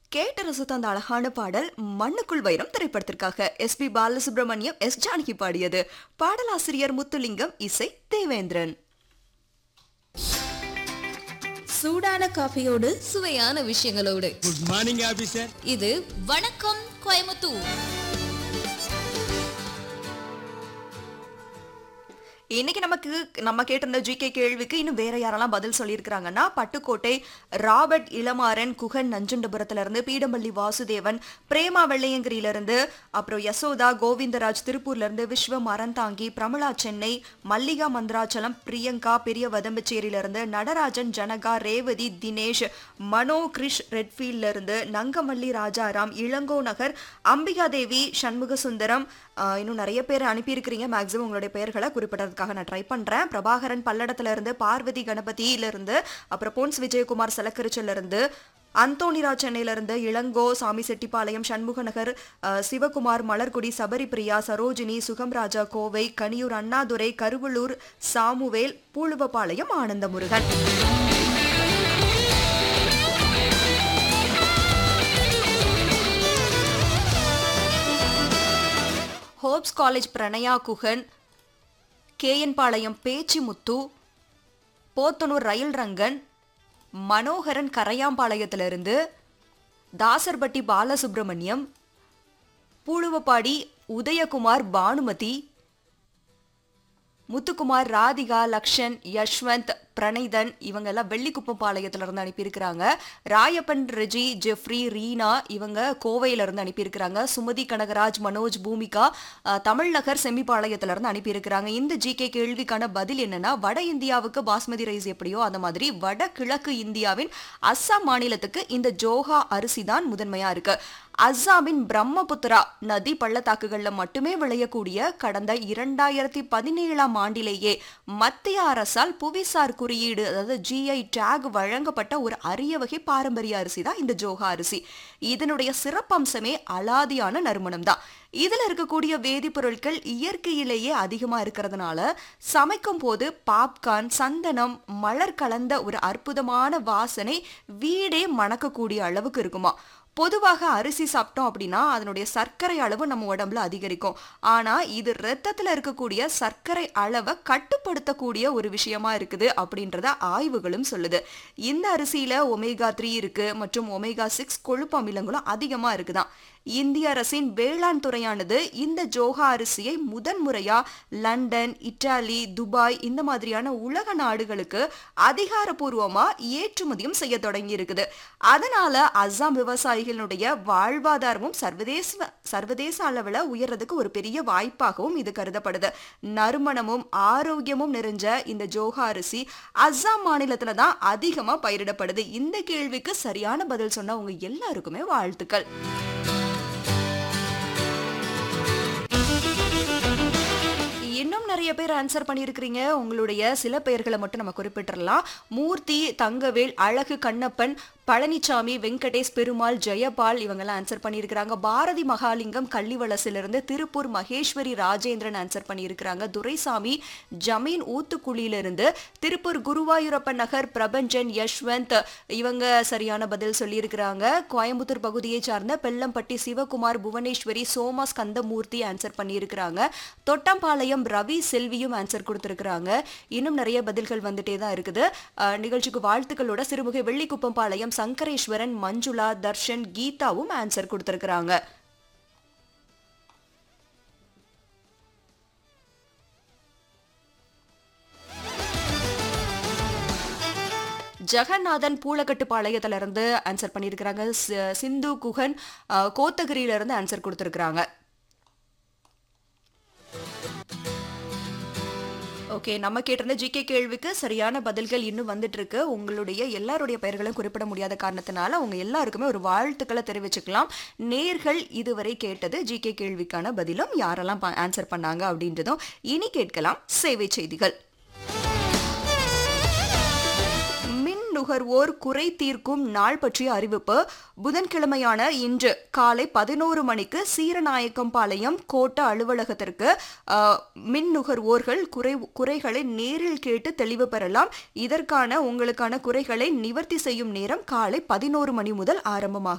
கேட்ட ரசித்த அந்த அழகான பாடல் மண்ணுக்குள் வைரம் திரைப்படத்திற்காக S P Balasubrahmanyam S Janaki பாடியது பாடலாசிரியர் முத்துலிங்கம் இசை தேவேந்திரன் சூடான காஃபியோடு சுவையான விஷயங்களோடு குட் மார்னிங் ஆபீசர் இது வணக்கம் கோயமுத்தூர் இன்னைக்கு நமக்கு நம்ம கேட்டிருந்த ஜிகே கேள்விக்கு இன்னும் வேற யாரெல்லாம் பதில் சொல்லியிருக்கிறாங்கன்னா பட்டுக்கோட்டை ராபர்ட் இளமாறன் குகன் நஞ்சுண்டபுரத்துல இருந்து பீடம்பள்ளி வாசுதேவன் பிரேமா வெள்ளையங்கிரியில இருந்து அப்புறம் யசோதா கோவிந்தராஜ் திருப்பூர்ல இருந்து விஸ்வ மரந்தாங்கி பிரமிளா சென்னை மல்லிகா மந்திராச்சலம் பிரியங்கா பெரிய வதம்பச்சேரியில இருந்து நடராஜன் ஜனகா ரேவதி தினேஷ் மனோ கிரிஷ் ரெட்ஃபீல்ட்ல இருந்து நங்கமல்லி ராஜாராம் இளங்கோ நகர் அம்பிகா தேவி சண்முக சுந்தரம் ஆஹ் இன்னும் நிறைய பேர் அனுப்பியிருக்கிறீங்க மேக்ஸிமம் உங்களுடைய பெயர்களை குறிப்பிடறதுக்காக நான் ட்ரை பண்றேன் பிரபாகரன் பல்லடத்துல இருந்து பார்வதி கணபதியில இருந்து அப்புறம் போன்ஸ் விஜயகுமார் செலக்கரிச்சில இருந்து அந்தோனிராஜ் சென்னையில இருந்து இளங்கோ சாமி செட்டிப்பாளையம் சண்முக நகர் ஆஹ் Sivakumar Malarkudi Sabaripriya Sarojini Sugamraja Kovai Kaniyur Annadurai Karuvalur Samuel Puluvapalayam Anandamurugan Hopes college Pranaya Guhan KN Palayam Pechimuthu Podanur rail Rangan Manoharan கரையாம்பாளையத்திலிருந்து தாசர்பட்டி பாலசுப்ரமணியம் பூழுவப்பாடி உதயகுமார் பானுமதி முத்துக்குமார் ராதிகா லக்ஷன் யஷ்வந்த் பிரணய்தன் இவங்க எல்லாம் வெள்ளிக்குப்பம் பாளையத்துல இருந்து அனுப்பியிருக்கிறாங்க ராயப்பன் ரெஜி ஜெஃப்ரி ரீனா இவங்க கோவையில இருந்து அனுப்பியிருக்கிறாங்க சுமதி கனகராஜ் மனோஜ் பூமிகா அஹ், தமிழ்நகர் செம்மிபாளையத்துல இருந்து அனுப்பியிருக்கிறாங்க இந்த ஜிகே கேள்விக்கான பதில் என்னன்னா வட இந்தியாவுக்கு பாஸ்மதி ரைஸ் எப்படியோ அந்த மாதிரி வட கிழக்கு இந்தியாவின் அஸ்ஸாம் மாநிலத்துக்கு இந்த ஜோஹா அரிசி தான் முதன்மையா இருக்கு அஸ்ஸாமின் பிரம்மபுத்திரா நதி பள்ளத்தாக்குகள்ல மட்டுமே விளையக்கூடிய கடந்த இரண்டாயிரத்தி பதினேழாம் ஆண்டிலேயே மத்திய அரசால் புவிசார் குறியீடு அதாவது ஜிஐ டேக் வழங்கப்பட்ட ஒரு அரிய வகை பாரம்பரிய அரிசி தான் இந்த ஜோஹா அரிசி இதனுடைய சிறப்பம்சமே அலாதியான நறுமணம் தான் இதுல இருக்கக்கூடிய வேதிப்பொருட்கள் இயற்கையிலேயே அதிகமா இருக்கிறதுனால சமைக்கும் போது பாப்கார்ன் சந்தனம் மலர் கலந்த ஒரு அற்புதமான வாசனை வீடே மணக்கக்கூடிய அளவுக்கு இருக்குமா பொதுவாக அரிசி சாப்பிட்டோம் அப்படின்னா அதனுடைய சர்க்கரை அளவு நம்ம உடம்புல அதிகரிக்கும் ஆனா இது ரத்தத்துல இருக்கக்கூடிய சர்க்கரை அளவை கட்டுப்படுத்தக்கூடிய ஒரு விஷயமா இருக்குது அப்படின்றத ஆய்வுகளும் சொல்லுது இந்த அரிசியில ஒமேகா த்ரீ இருக்கு மற்றும் ஒமேகா சிக்ஸ் கொழுப்பு அமிலங்களும் அதிகமா இருக்குதாம் இந்திய அரசின் வேளாண் துறையானது இந்த ஜோஹா அரிசியை முதன்முறையா லண்டன் இத்தாலி துபாய் இந்த மாதிரியான உலக நாடுகளுக்கு அதிகாரப்பூர்வமா ஏற்றுமதியும் செய்ய தொடங்கி இருக்குது அதனால அஸ்ஸாம் விவசாயிகளுடைய வாழ்வாதாரமும் சர்வதேச சர்வதேச அளவுல உயர்றதுக்கு ஒரு பெரிய வாய்ப்பாகவும் இது கருதப்படுது நறுமணமும் ஆரோக்கியமும் நிறைஞ்ச இந்த ஜோஹா அரிசி அஸ்ஸாம் மாநிலத்துல தான் அதிகமா பயிரிடப்படுது இந்த கேள்விக்கு சரியான பதில் சொன்ன உங்க எல்லாருக்குமே வாழ்த்துக்கள் இன்னும் நிறைய பேர் ஆன்சர் பண்ணியிருக்கிறீங்க உங்களுடைய சில பெயர்களை மட்டும் நம்ம குறிப்பிட்டுறலாம் மூர்த்தி தங்கவேல் அழகு கண்ணப்பன் பழனிசாமி வெங்கடேஷ் பெருமாள் ஜெயபால் இவங்கெல்லாம் ஆன்சர் பண்ணியிருக்கிறாங்க பாரதி மகாலிங்கம் கள்ளிவளசிலிருந்து திருப்பூர் மகேஸ்வரி ராஜேந்திரன் ஆன்சர் பண்ணியிருக்கிறாங்க துரைசாமி ஜமீன் ஊத்துக்குழியிலிருந்து திருப்பூர் குருவாயூரப்பன் நகர் பிரபஞ்சன் யஷ்வந்த் இவங்க சரியான பதில் சொல்லியிருக்கிறாங்க கோயம்புத்தூர் பகுதியை சார்ந்த பெல்லம்பட்டி சிவகுமார் புவனேஸ்வரி சோமா ஸ்கந்தமூர்த்தி ஆன்சர் பண்ணியிருக்கிறாங்க தொட்டம்பாளையம் ரவி செல்வியும் ஆன்சர் கொடுத்திருக்கிறாங்க இன்னும் நிறைய பதில்கள் வந்துட்டே தான் இருக்குது அஹ், நிகழ்ச்சிக்கு வாழ்த்துக்களோட சிறுமுகை வெள்ளிக்குப்பம் பாளையம் சங்கரேஸ்வரன் மஞ்சுளா தர்ஷன் கீதாவும் ஆன்சர் கொடுத்திருக்கிறாங்க ஜெகநாதன் பூலக்கட்டு பாளையத்துல இருந்து ஆன்சர் பண்ணியிருக்கிறாங்க சி- சிந்து குகன் அஹ், கோத்தகிரியில இருந்து ஆன்சர் கொடுத்திருக்கிறாங்க ஓகே நம்ம கேட்டிருந்த ஜிகே கேள்விக்கு சரியான பதில்கள் இன்னும் வந்துட்டு இருக்கு உங்களுடைய எல்லாருடைய பெயர்களும் குறிப்பிட முடியாத காரணத்தினால உங்க எல்லாருக்குமே ஒரு வாழ்த்துக்களை தெரிவிச்சுக்கலாம் நேர்கள் இதுவரை கேட்டது ஜிகே கேள்விக்கான பதிலும் யாரெல்லாம் ஆன்சர் பண்ணாங்க அப்படின்றதும் இனி கேட்கலாம் சேவை செய்திகள் மின் நுகர்வோர் குறை தீர்க்கும் நாள் பற்றிய அறிவிப்பு புதன்கிழமையான இன்று காலை பதினோரு மணிக்கு சீரநாயக்கம்பாளையம் கோட்ட அலுவலகத்திற்கு அஹ், மின் நுகர்வோர்கள் குறை குறைகளை நேரில் கேட்டு தெளிவு பெறலாம் இதற்கான உங்களுக்கான குறைகளை நிவர்த்தி செய்யும் நேரம் காலை பதினோரு மணி முதல் ஆரம்பமாக